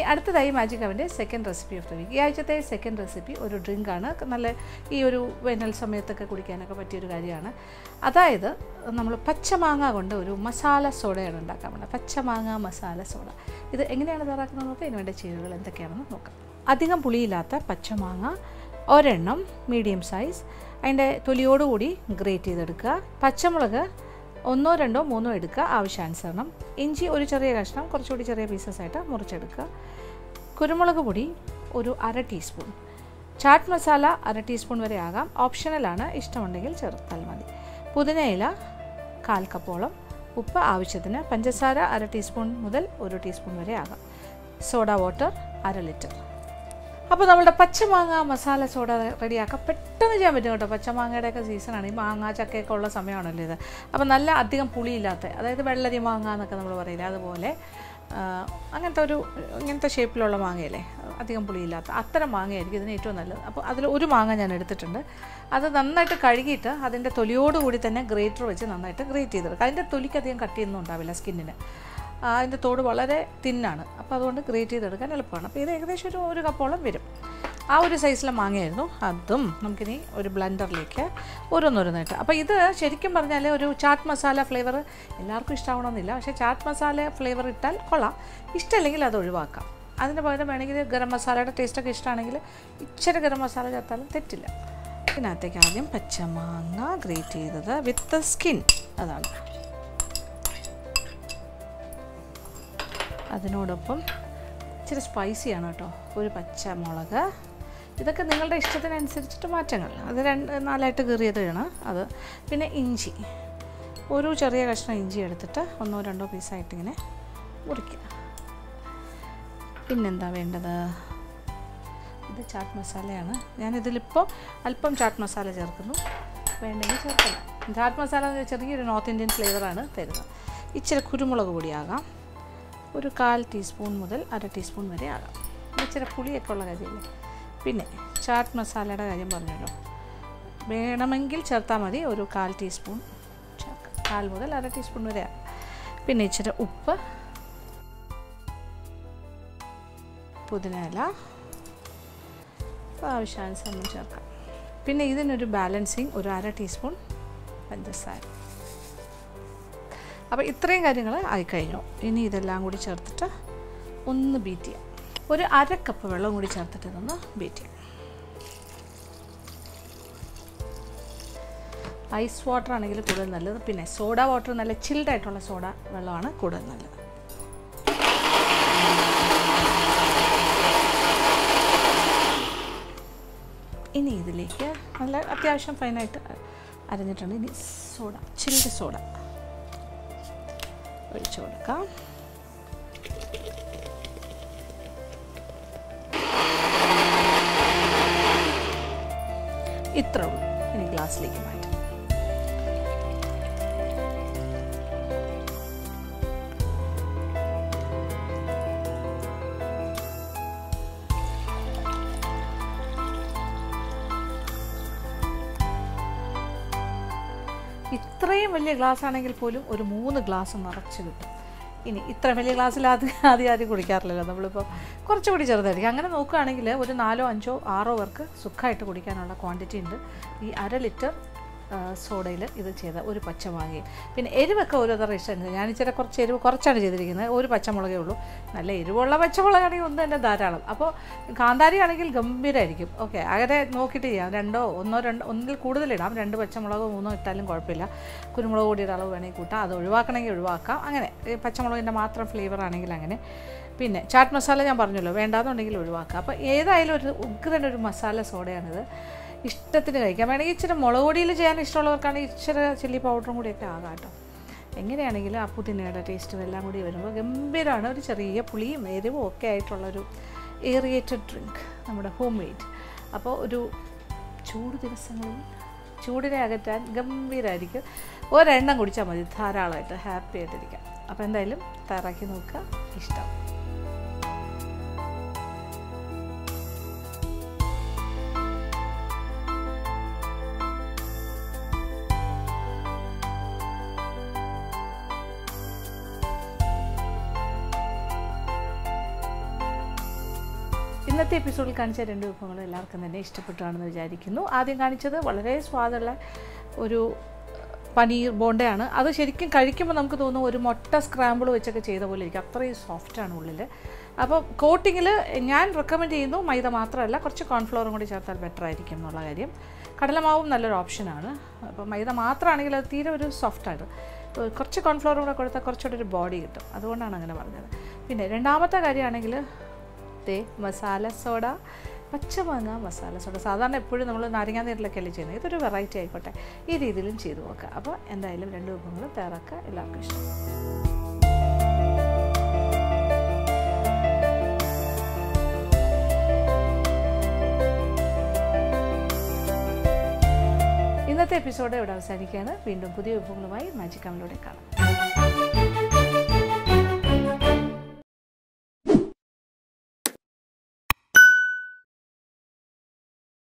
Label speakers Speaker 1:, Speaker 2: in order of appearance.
Speaker 1: അടുത്തതായി മാജിക് അവൻ്റെ second recipe of the week ഈ ആഴ്ചത്തെ സെക്കൻഡ് റെസിപ്പി ഒരു ഡ്രിങ്കാണ് നല്ല ഈ ഒരു വേനൽ സമയത്തൊക്കെ കുടിക്കാനൊക്കെ പറ്റിയൊരു കാര്യമാണ് അതായത് നമ്മൾ പച്ചമാങ്ങ കൊണ്ട് ഒരു മസാല സോഡയാണ് ഉണ്ടാക്കാൻ പോകുന്നത് പച്ചമാങ്ങ മസാല സോഡ ഇത് എങ്ങനെയാണ് തയ്യാറാക്കുന്നത് നോക്കാം ഇതിന് വേണ്ട ചേരുവകൾ എന്തൊക്കെയാണെന്ന് നോക്കാം അധികം പുളിയില്ലാത്ത പച്ചമാങ്ങ ഒരെണ്ണം മീഡിയം സൈസ് അതിൻ്റെ തൊലിയോടുകൂടി ഗ്രേറ്റ് ചെയ്തെടുക്കുക പച്ചമുളക് ഒന്നോ രണ്ടോ മൂന്നോ എടുക്കുക ആവശ്യാനുസരണം ഇഞ്ചി ഒരു ചെറിയ കഷ്ണം കുറച്ചുകൂടി ചെറിയ പീസസ് ആയിട്ട് മുറിച്ചെടുക്കുക കുരുമുളക് പൊടി ഒരു അര ടീസ്പൂൺ ചാട്ട് മസാല അര ടീസ്പൂൺ വരെ ആകാം ഓപ്ഷണലാണ് ഇഷ്ടമുണ്ടെങ്കിൽ ചേർത്താൽ മതി പുതിനയില കാൽ കപ്പോളം ഉപ്പ് ആവശ്യത്തിന് പഞ്ചസാര അര ടീസ്പൂൺ മുതൽ ഒരു ടീസ്പൂൺ വരെ ആകാം സോഡ വാട്ടർ അര ലിറ്റർ അപ്പോൾ നമ്മുടെ പച്ചമാങ്ങ മസാല സോഡ റെഡിയാക്കാം പെട്ടെന്ന് ചെയ്യാൻ പറ്റും കേട്ടോ പച്ചമാങ്ങയുടെയൊക്കെ സീസണാണ് ഈ മാങ്ങ ചക്കയൊക്കെ ഉള്ള സമയമാണല്ലോ ഇത് അപ്പോൾ നല്ല അധികം പുളിയില്ലാത്ത അതായത് വെള്ളരി മാങ്ങ എന്നൊക്കെ നമ്മൾ പറയില്ല അതുപോലെ ആ, അങ്ങനത്തെ ഒരു ഇങ്ങനത്തെ ഷേപ്പിലുള്ള മാങ്ങയല്ലേ അധികം പുളിയില്ലാത്ത അത്തരം മാങ്ങയായിരിക്കും ഇതിന് ഏറ്റവും നല്ലത് അപ്പോൾ അതിൽ ഒരു മാങ്ങ ഞാൻ എടുത്തിട്ടുണ്ട് അത് നന്നായിട്ട് കഴുകിയിട്ട് അതിൻ്റെ തൊലിയോടുകൂടി തന്നെ ഗ്രേറ്റർ വെച്ച് നന്നായിട്ട് ഗ്രേറ്റ് ചെയ്തെടുക്കുക അതിൻ്റെ തൊലിക്ക് അധികം കട്ടിയൊന്നും ഉണ്ടാവില്ല സ്കിന്നിന് ആ, അതിൻ്റെ തോട് വളരെ തിന്നാണ് അപ്പോൾ അതുകൊണ്ട് ഗ്രേറ്റ് ചെയ്തെടുക്കാൻ എളുപ്പമാണ് അപ്പോൾ ഇത് ഏകദേശം ഒരു ഒരു കപ്പോളം വരും ആ ഒരു സൈസിലെ മാങ്ങയായിരുന്നു അതും നമുക്കിനി ഒരു ബ്ലെൻഡറിലേക്ക് ഓരോന്നോരോന്നായിട്ട് അപ്പോൾ ഇത് ശരിക്കും പറഞ്ഞാൽ ഒരു ചാറ്റ് മസാല ഫ്ലേവർ എല്ലാവർക്കും ഇഷ്ടമാവണമെന്നില്ല പക്ഷേ ചാറ്റ് മസാല ഫ്ലേവർ ഇട്ടാൽ കൊള്ളാം ഇഷ്ടമല്ലെങ്കിൽ അത് ഒഴിവാക്കാം അതിന് പകരം വേണമെങ്കിൽ ഗരം മസാലയുടെ ടേസ്റ്റൊക്കെ ഇഷ്ടമാണെങ്കിൽ ഇച്ചിരി ഗരം മസാല ചേർത്താലും തെറ്റില്ല ഇതിനകത്തേക്ക് ആദ്യം പച്ചമാങ്ങ ഗ്രേറ്റ് ചെയ്തത് വിത്ത് സ്കിൻ അതാണ് അതിനോടൊപ്പം ഇച്ചിരി സ്പൈസിയാണ് കേട്ടോ ഒരു പച്ചമുളക് ഇതൊക്കെ നിങ്ങളുടെ ഇഷ്ടത്തിനനുസരിച്ചിട്ട് മാറ്റങ്ങൾ അത് രണ്ട് നാലായിട്ട് കീറിയതാണ് അത് പിന്നെ ഇഞ്ചി ഒരു ചെറിയ കഷ്ണം ഇഞ്ചി എടുത്തിട്ട് ഒന്നോ രണ്ടോ പീസായിട്ട് ഇങ്ങനെ മുറിക്കുക പിന്നെന്താ വേണ്ടത് ഇത് ചാറ്റ് മസാലയാണ് ഞാനിതിലിപ്പോൾ അല്പം ചാറ്റ് മസാല ചേർക്കുന്നു വേണ്ടെങ്കിൽ ചേർക്കില്ല ചാറ്റ് മസാല എന്ന് പറഞ്ഞാൽ ചെറിയൊരു നോർത്ത് ഇന്ത്യൻ ഫ്ലേവറാണ് തരുന്നത് ഇച്ചിരി കുരുമുളക് പൊടിയാകാം ഒരു കാൽ ടീസ്പൂൺ മുതൽ അര ടീസ്പൂൺ വരെ ആകാം ഇത് ഇച്ചിരി പുളിയൊക്കെ ഉള്ള കാര്യമല്ലേ പിന്നെ ചാറ്റ് മസാലയുടെ കാര്യം പറഞ്ഞല്ലോ വേണമെങ്കിൽ ചേർത്താൽ മതി ഒരു കാൽ ടീസ്പൂൺ ചേർക്കാം കാൽ മുതൽ അര ടീസ്പൂൺ വരെ ആകാം പിന്നെ ഇച്ചിരി ഉപ്പ് പുതിനയില ആവശ്യാനുസരണം ചേർക്കാം പിന്നെ ഇതിനൊരു ബാലൻസിങ് ഒരു അര ടീസ്പൂൺ പഞ്ചസാര അപ്പോൾ ഇത്രയും കാര്യങ്ങൾ ആയിക്കഴിഞ്ഞു ഇനി ഇതെല്ലാം കൂടി ചേർത്തിട്ട് ഒന്ന് ബീറ്റ് ചെയ്യാം ഒരു അര കപ്പ് വെള്ളം കൂടി ചേർത്തിട്ട് ഇതൊന്ന് ബീറ്റ് ചെയ്യാം ഐസ് വാട്ടർ ആണെങ്കിൽ കൂടുതൽ നല്ലത് പിന്നെ സോഡ വാട്ടർ നല്ല ചിൽഡ് ആയിട്ടുള്ള സോഡ വെള്ളമാണ് കൂടുതൽ നല്ലത് ഇനി ഇതിലേക്ക് നല്ല അത്യാവശ്യം ഫൈനായിട്ട് അരഞ്ഞിട്ടുണ്ട് ഇനി സോഡ ചിൽഡ് സോഡ ഒഴിച്ചു കൊടുക്കാം ഇത്ര ഉള്ളൂ ഇനി ഗ്ലാസ്സിലേക്ക് മാറ്റാം ഇത്രയും വലിയ ഗ്ലാസ് ആണെങ്കിൽ പോലും ഒരു മൂന്ന് ഗ്ലാസ് നിറച്ച് കിട്ടും ഇനി ഇത്ര വലിയ ഗ്ലാസ്സിൽ ആദ്യം ആദ്യം ആദ്യം കുടിക്കാറില്ലല്ലോ നമ്മളിപ്പോൾ കുറച്ചുകൂടി ചെറുതായിരിക്കും അങ്ങനെ നോക്കുകയാണെങ്കിൽ ഒരു നാലോ അഞ്ചോ ആറോ പേർക്ക് സുഖമായിട്ട് കുടിക്കാനുള്ള ക്വാണ്ടിറ്റി ഉണ്ട് ഈ അര ലിറ്റർ സോഡയിൽ ഇത് ചെയ്ത ഒരു പച്ചമാങ്ങയും പിന്നെ എരിവൊക്കെ ഓരോരുത്തരുടെ ഇഷ്ടം ഞാൻ ഇച്ചിരി കുറച്ച് എരിവ് കുറച്ചാണ് ചെയ്തിരിക്കുന്നത് ഒരു പച്ചമുളകേ ഉള്ളൂ നല്ല എരിവുള്ള പച്ചമുളകാണെങ്കിൽ ഒന്ന് തന്നെ ധാരാളം അപ്പോൾ കാന്താരി ആണെങ്കിൽ ഗംഭീരമായിരിക്കും ഓക്കെ അങ്ങനെ നോക്കിയിട്ട് ചെയ്യാം രണ്ടോ ഒന്നോ രണ്ടോ ഒന്നിൽ കൂടുതലിടാം രണ്ട് പച്ചമുളകോ മൂന്നോ ഇട്ടാലും കുഴപ്പമില്ല കുരുമുളക് പൊടിയുടെ അളവ് വേണമെങ്കിൽ കൂട്ടാം അത് ഒഴിവാക്കണമെങ്കിൽ ഒഴിവാക്കാം അങ്ങനെ ഈ പച്ചമുളകിൻ്റെ മാത്രം ഫ്ലേവർ ആണെങ്കിൽ അങ്ങനെ പിന്നെ ചാറ്റ് മസാല ഞാൻ പറഞ്ഞല്ലോ വേണ്ടാന്നുണ്ടെങ്കിൽ ഒഴിവാക്കാം അപ്പോൾ ഏതായാലും ഒരു ഉഗ്രൻ ഒരു മസാല സോഡയാണിത് ഇഷ്ടത്തിന് കഴിക്കാം വേണമെങ്കിൽ ഇച്ചിരി മുളക് പൊടിയിൽ ചെയ്യാൻ ഇഷ്ടമുള്ളവർക്കാണെങ്കിൽ ഇച്ചിരി ചില്ലി പൗഡറും കൂടിയൊക്കെ ആകാം കേട്ടോ എങ്ങനെയാണെങ്കിലും ആ പുതിനയുടെ ടേസ്റ്റും എല്ലാം കൂടി വരുമ്പോൾ ഗംഭീരമാണ് ഒരു ചെറിയ പുളിയും എരിവും ഒക്കെ ആയിട്ടുള്ളൊരു ഏറിയേറ്റഡ് ഡ്രിങ്ക് നമ്മുടെ ഹോം മെയ്ഡ് അപ്പോൾ ഒരു ചൂട് ദിവസങ്ങളിൽ ചൂടിനെ അകറ്റാൻ ഗംഭീരമായിരിക്കും ഒരെണ്ണം കുടിച്ചാൽ മതി ധാരാളമായിട്ട് ഹാപ്പി ആയിട്ടിരിക്കാം അപ്പോൾ എന്തായാലും തയ്യാറാക്കി നോക്കുക ഇഷ്ടം ഇന്നത്തെ എപ്പിസോഡിൽ കാണിച്ച രണ്ട് വിഭവങ്ങൾ എല്ലാവർക്കും തന്നെ ഇഷ്ടപ്പെട്ടാണെന്ന് വിചാരിക്കുന്നു ആദ്യം കാണിച്ചത് വളരെ സ്വാദുള്ള ഒരു പനീർ ബോണ്ടയാണ് അത് ശരിക്കും കഴിക്കുമ്പോൾ നമുക്ക് തോന്നും ഒരു മുട്ട സ്ക്രാമ്പിൾ വെച്ചൊക്കെ ചെയ്ത പോലെ ഇരിക്കും അത്രയും സോഫ്റ്റാണ് ഉള്ളിൽ അപ്പോൾ കോട്ടിങ്ങിൽ ഞാൻ റെക്കമെൻഡ് ചെയ്യുന്നു മൈദ മാത്രമല്ല കുറച്ച് കോൺഫ്ലവറും കൂടി ചേർത്താൽ ബെറ്റർ ആയിരിക്കും എന്നുള്ള കാര്യം കടലമാവും നല്ലൊരു ഓപ്ഷനാണ് അപ്പോൾ മൈദ മാത്രമാണെങ്കിൽ അത് തീരെ ഒരു സോഫ്റ്റായിട്ട് കുറച്ച് കോൺഫ്ലവറും കൂടെ കൊടുത്താൽ കുറച്ചുകൂടി ഒരു ബോഡി കിട്ടും അതുകൊണ്ടാണ് അങ്ങനെ പറഞ്ഞത് പിന്നെ രണ്ടാമത്തെ കാര്യമാണെങ്കിൽ ദേ മസാല സോഡ പച്ചമാങ്ങ മസാല സോഡ സാധാരണ എപ്പോഴും നമ്മൾ നാരങ്ങാ നീരിലൊക്കെ അല്ലേ ചെയ്യുന്നത് ഇതൊരു വെറൈറ്റി ആയിക്കോട്ടെ ഈ രീതിയിലും ചെയ്തു നോക്കുക അപ്പോൾ എന്തായാലും രണ്ട് വിഭവങ്ങളും തയ്യാറാക്കുക എല്ലാവർക്കും ഇഷ്ടം ഇന്നത്തെ എപ്പിസോഡ് ഇവിടെ അവസാനിക്കുകയാണ് വീണ്ടും പുതിയ വിഭവങ്ങളുമായി മാജിക് കാണാം